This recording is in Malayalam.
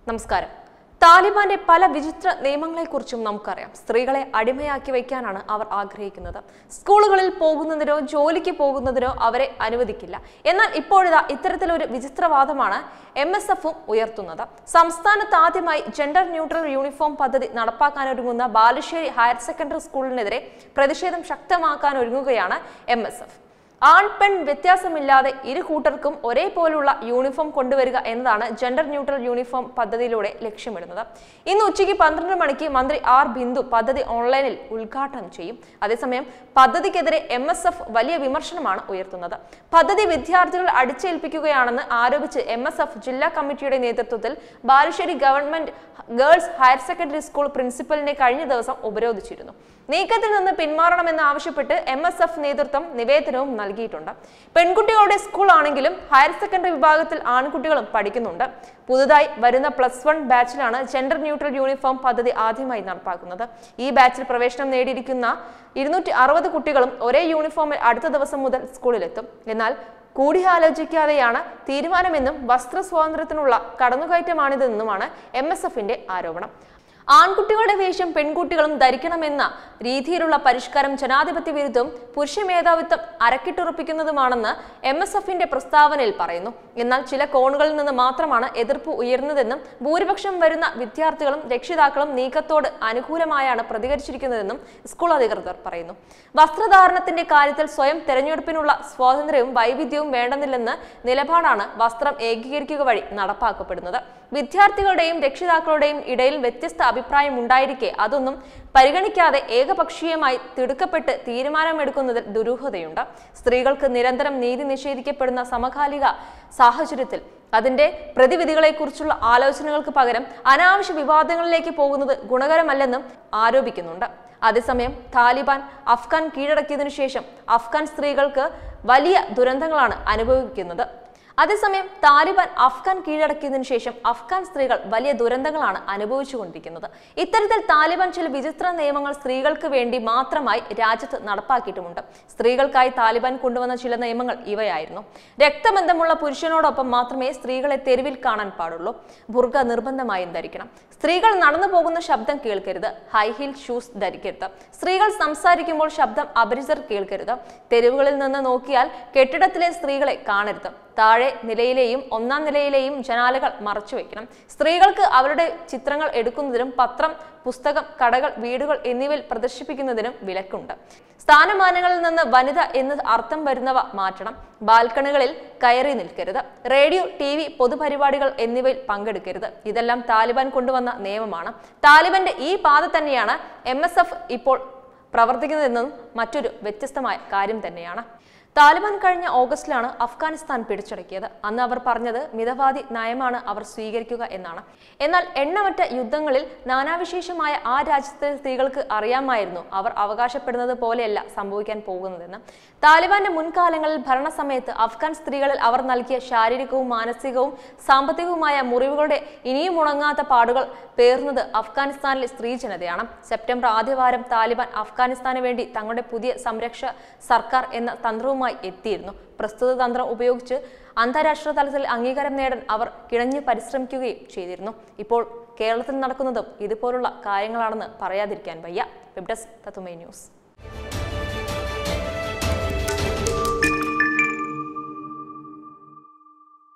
നമസ്കാരം താലിബാന്റെ പല വിചിത്ര നിയമങ്ങളെക്കുറിച്ചും നമുക്കറിയാം സ്ത്രീകളെ അടിമയാക്കി വയ്ക്കാനാണ് അവർ ആഗ്രഹിക്കുന്നത് സ്കൂളുകളിൽ പോകുന്നതിനോ ജോലിക്ക് പോകുന്നതിനോ അവരെ അനുവദിക്കില്ല എന്നാൽ ഇപ്പോഴിതാ ഇത്തരത്തിലൊരു വിചിത്രവാദമാണ് എം എസ് എഫും ഉയർത്തുന്നത് സംസ്ഥാനത്ത് ആദ്യമായി ജെൻഡർ ന്യൂട്രൽ യൂണിഫോം പദ്ധതി നടപ്പാക്കാനൊരുങ്ങുന്ന ബാലുശ്ശേരി ഹയർ സെക്കൻഡറി സ്കൂളിനെതിരെ പ്രതിഷേധം ശക്തമാക്കാൻ ഒരുങ്ങുകയാണ് എം എസ് എഫ് ആൺ പെൺ വ്യത്യാസമില്ലാതെ ഇരു കൂട്ടർക്കും ഒരേപോലുള്ള യൂണിഫോം കൊണ്ടുവരിക എന്നതാണ് ജെൻഡർ ന്യൂട്രൽ യൂണിഫോം പദ്ധതിയിലൂടെ ലക്ഷ്യമിടുന്നത് ഇന്ന് ഉച്ചയ്ക്ക് പന്ത്രണ്ട് മണിക്ക് മന്ത്രി ആർ ബിന്ദു പദ്ധതി ഓൺലൈനിൽ ഉദ്ഘാടനം ചെയ്യും അതേസമയം പദ്ധതിക്കെതിരെ എം എസ് എഫ് വലിയ വിമർശനമാണ് ഉയർത്തുന്നത് പദ്ധതി വിദ്യാർത്ഥികൾ അടിച്ചേൽപ്പിക്കുകയാണെന്ന് ആരോപിച്ച് എം എസ് എഫ് ജില്ലാ കമ്മിറ്റിയുടെ നേതൃത്വത്തിൽ Balussery government girls higher secondary school പ്രിൻസിപ്പലിനെ കഴിഞ്ഞ ദിവസം ഉപരോധിച്ചിരുന്നു നീക്കത്തിൽ നിന്ന് പിന്മാറണമെന്ന് ആവശ്യപ്പെട്ട് എം എസ് എഫ് നേതൃത്വം നിവേദനവും നൽകിയിട്ടുണ്ട് പെൺകുട്ടികളുടെ സ്കൂൾ ആണെങ്കിലും ഹയർ സെക്കൻഡറി വിഭാഗത്തിൽ ആൺകുട്ടികളും പഠിക്കുന്നുണ്ട് പുതുതായി വരുന്ന പ്ലസ് വൺ ബാച്ചിലാണ് ജെൻഡർ ന്യൂട്രൽ യൂണിഫോം പദ്ധതി ആദ്യമായി നടപ്പാക്കുന്നത് ഈ ബാച്ചിൽ പ്രവേശനം നേടിയിരിക്കുന്ന ഇരുന്നൂറ്റി അറുപത് കുട്ടികളും ഒരേ യൂണിഫോമിൽ അടുത്ത ദിവസം മുതൽ സ്കൂളിലെത്തും എന്നാൽ കൂടിയാലോചിക്കാതെയാണ് തീരുമാനമെന്നും വസ്ത്ര സ്വാതന്ത്ര്യത്തിനുള്ള കടന്നുകയറ്റമാണിതെന്നുമാണ് എം എസ് എഫിന്റെ ആരോപണം ആൺകുട്ടികളുടെ വേഷം പെൺകുട്ടികളും ധരിക്കണമെന്ന രീതിയിലുള്ള പരിഷ്കാരം ജനാധിപത്യ വിരുദ്ധവും പുരുഷ മേധാവിത്വം അരക്കിട്ടുറപ്പിക്കുന്നതുമാണെന്ന് എം എസ് എഫിന്റെ പ്രസ്താവനയിൽ പറയുന്നു എന്നാൽ ചില കോണുകളിൽ നിന്ന് മാത്രമാണ് എതിർപ്പ് ഉയർന്നതെന്നും ഭൂരിപക്ഷം വരുന്ന വിദ്യാർത്ഥികളും രക്ഷിതാക്കളും നീക്കത്തോട് അനുകൂലമായാണ് പ്രതികരിച്ചിരിക്കുന്നതെന്നും സ്കൂൾ അധികൃതർ പറയുന്നു വസ്ത്രധാരണത്തിന്റെ കാര്യത്തിൽ സ്വയം തെരഞ്ഞെടുപ്പിനുള്ള സ്വാതന്ത്ര്യവും വൈവിധ്യവും വേണ്ടെന്നില്ലെന്ന് നിലപാടാണ് വസ്ത്രം ഏകീകരിക്കുക വഴി നടപ്പാക്കപ്പെടുന്നത് വിദ്യാർത്ഥികളുടെയും രക്ഷിതാക്കളുടെയും ഇടയിൽ വ്യത്യസ്ത അഭിപ്രായം ഉണ്ടായിരിക്കെ അതൊന്നും പരിഗണിക്കാതെ ഏകപക്ഷീയമായി തിടുക്കപ്പെട്ട് തീരുമാനമെടുക്കുന്നതിൽ ദുരൂഹതയുണ്ട് സ്ത്രീകൾക്ക് നിരന്തരം നീതി നിഷേധിക്കപ്പെടുന്ന സമകാലിക സാഹചര്യത്തിൽ അതിന്റെ പ്രതിവിധികളെക്കുറിച്ചുള്ള ആലോചനകൾക്ക് പകരം അനാവശ്യ വിവാദങ്ങളിലേക്ക് പോകുന്നത് ഗുണകരമല്ലെന്നും ആരോപിക്കുന്നുണ്ട് അതേസമയം താലിബാൻ അഫ്ഗാൻ കീഴടക്കിയതിനു ശേഷം അഫ്ഗാൻ സ്ത്രീകൾക്ക് വലിയ ദുരന്തങ്ങളാണ് അനുഭവിക്കുന്നത് അതേസമയം താലിബാൻ അഫ്ഗാൻ കീഴടക്കിയതിനു ശേഷം അഫ്ഗാൻ സ്ത്രീകൾ വലിയ ദുരന്തങ്ങളാണ് അനുഭവിച്ചുകൊണ്ടിരിക്കുന്നത് ഇത്തരത്തിൽ താലിബാൻ ചില വിചിത്ര നിയമങ്ങൾ സ്ത്രീകൾക്ക് വേണ്ടി മാത്രമായി രാജ്യത്ത് നടപ്പാക്കിയിട്ടുമുണ്ട് സ്ത്രീകൾക്കായി താലിബാൻ കൊണ്ടുവന്ന ചില നിയമങ്ങൾ ഇവയായിരുന്നു രക്തബന്ധമുള്ള പുരുഷനോടൊപ്പം മാത്രമേ സ്ത്രീകളെ തെരുവിൽ കാണാൻ പാടുള്ളൂ ബുർഗ നിർബന്ധമായും ധരിക്കണം സ്ത്രീകൾ നടന്നു പോകുന്ന ശബ്ദം കേൾക്കരുത് ഹൈ ഹീൽ ഷൂസ് ധരിക്കരുത് സ്ത്രീകൾ സംസാരിക്കുമ്പോൾ ശബ്ദം അപരിചിതർ കേൾക്കരുത് തെരുവുകളിൽ നിന്ന് നോക്കിയാൽ കെട്ടിടത്തിലെ സ്ത്രീകളെ കാണരുത് താഴെ നിലയിലെയും ഒന്നാം നിലയിലെയും ജനാലകൾ മറച്ചു വെക്കണം സ്ത്രീകൾക്ക് അവരുടെ ചിത്രങ്ങൾ എടുക്കുന്നതിനും പത്രം പുസ്തകം കടകൾ വീടുകൾ എന്നിവയിൽ പ്രദർശിപ്പിക്കുന്നതിനും വിലക്കുണ്ട് സ്ഥാനമാനങ്ങളിൽ നിന്ന് വനിത എന്ന് അർത്ഥം വരുന്നവ മാറ്റണം ബാൽക്കണികളിൽ കയറി നിൽക്കരുത് റേഡിയോ ടി വി പൊതുപരിപാടികൾ എന്നിവയിൽ പങ്കെടുക്കരുത് ഇതെല്ലാം താലിബാൻ കൊണ്ടുവന്ന നിയമമാണ് താലിബന്റെ ഈ പാത തന്നെയാണ് എം ഇപ്പോൾ പ്രവർത്തിക്കുന്നതെന്നതും മറ്റൊരു വ്യത്യസ്തമായ കാര്യം തന്നെയാണ് താലിബാൻ കഴിഞ്ഞ ഓഗസ്റ്റിലാണ് അഫ്ഗാനിസ്ഥാൻ പിടിച്ചടക്കിയത് അന്ന് അവർ പറഞ്ഞത് മിതവാദി നയമാണ് അവർ സ്വീകരിക്കുക എന്നാണ് എന്നാൽ എണ്ണമറ്റ യുദ്ധങ്ങളിൽ നാനാവിശേഷമായ ആ രാജ്യത്തെ സ്ത്രീകൾക്ക് അറിയാമായിരുന്നു അവർ അവകാശപ്പെടുന്നത് പോലെയല്ല സംഭവിക്കാൻ പോകുന്നതെന്ന് താലിബാന്റെ മുൻകാലങ്ങളിൽ ഭരണസമയത്ത് അഫ്ഗാൻ സ്ത്രീകളിൽ അവർ നൽകിയ ശാരീരികവും മാനസികവും സാമ്പത്തികവുമായ മുറിവുകളുടെ ഇനിയും ഉണങ്ങാത്ത പാടുകൾ പേർന്നത് അഫ്ഗാനിസ്ഥാനിലെ സ്ത്രീ ജനതയാണ് സെപ്റ്റംബർ ആദ്യവാരം താലിബാൻ അഫ്ഗാനിസ്ഥാന് വേണ്ടി തങ്ങളുടെ പുതിയ സംരക്ഷ സർക്കാർ എന്ന തന്ത്രവുമായി എത്തിയിരുന്നു പ്രസ്തുത തന്ത്രം ഉപയോഗിച്ച് അന്താരാഷ്ട്ര തലത്തിൽ അംഗീകാരം നേടാൻ അവർ കിണഞ്ഞു പരിശ്രമിക്കുകയും ചെയ്തിരുന്നു ഇപ്പോൾ കേരളത്തിൽ നടക്കുന്നതും ഇതുപോലുള്ള കാര്യങ്ങളാണെന്ന് പറയാതിരിക്കാൻ വയ്യ വെബ് ഡെസ്ക് തത്തുമൈ ന്യൂസ്